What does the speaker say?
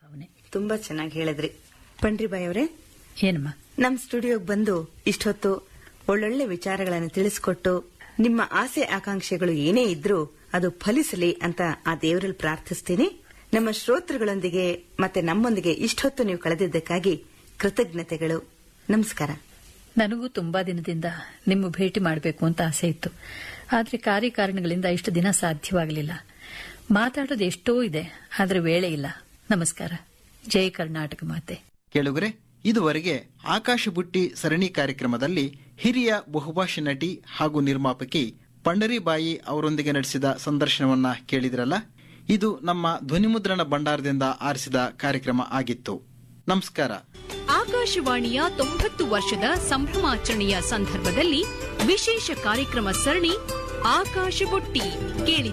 ಭಾವನೆ ತುಂಬಾ ಚೆನ್ನಾಗಿ ಹೇಳಿದ್ರಿ ಪಂಡ್ರಿಬಾಯಿ ಅವರೇ ಏನಮ್ಮ ನಮ್ ಸ್ಟುಡಿಯೋಗ್ ಬಂದು ಇಷ್ಟೊತ್ತು ಒಳ್ಳೊಳ್ಳೆ ವಿಚಾರಗಳನ್ನು ತಿಳಿಸ್ಕೊಟ್ಟು ನಿಮ್ಮ ಆಸೆ ಆಕಾಂಕ್ಷೆಗಳು ಏನೇ ಇದ್ರೂ ಅದು ಫಲಿಸಲಿ ಅಂತ ಆ ದೇವರಲ್ಲಿ ಪ್ರಾರ್ಥಿಸ್ತೀನಿ ನಮ್ಮ ಶ್ರೋತೃಗಳೊಂದಿಗೆ ಮತ್ತೆ ನಮ್ಮೊಂದಿಗೆ ಇಷ್ಟೊತ್ತು ನೀವು ಕಳೆದಿದ್ದಕ್ಕಾಗಿ ಕೃತಜ್ಞತೆಗಳು ನಮಸ್ಕಾರ ನನಗೂ ತುಂಬಾ ದಿನದಿಂದ ನಿಮ್ಮ ಭೇಟಿ ಮಾಡಬೇಕು ಅಂತ ಆಸೆ ಇತ್ತು ಆದ್ರೆ ಕಾರ್ಯಕಾರಣಗಳಿಂದ ಇಷ್ಟು ದಿನ ಸಾಧ್ಯವಾಗಲಿಲ್ಲ ಮಾತಾಡೋದು ಎಷ್ಟೋ ಇದೆ ಆದ್ರೆ ವೇಳೆ ಇಲ್ಲ ನಮಸ್ಕಾರ ಜೈ ಕರ್ನಾಟಕ ಮಾತೆ ಕೇಳುಗರೆ ಇದುವರೆಗೆ ಆಕಾಶ ಬುಟ್ಟಿ ಸರಣಿ ಕಾರ್ಯಕ್ರಮದಲ್ಲಿ ಹಿರಿಯ ಬಹುಭಾಷಾ ನಟಿ ಹಾಗೂ ನಿರ್ಮಾಪಕಿ ಪಂಡರಿಬಾಯಿ ಅವರೊಂದಿಗೆ ನಡೆಸಿದ ಸಂದರ್ಶನವನ್ನ ಕೇಳಿದ್ರಲ್ಲ ಇದು ನಮ್ಮ ಧ್ವನಿಮುದ್ರಣ ಭಂಡಾರದಿಂದ ಆರಿಸಿದ ಕಾರ್ಯಕ್ರಮ ಆಗಿತ್ತು ನಮಸ್ಕಾರ ಆಕಾಶವಾಣಿಯ ತೊಂಬತ್ತು ವರ್ಷದ ಸಂಭ್ರಮಾಚರಣೆಯ ಸಂದರ್ಭದಲ್ಲಿ ವಿಶೇಷ ಕಾರ್ಯಕ್ರಮ ಸರಣಿ ಆಕಾಶ ಬುಟ್ಟಿ ಕೇಳಿ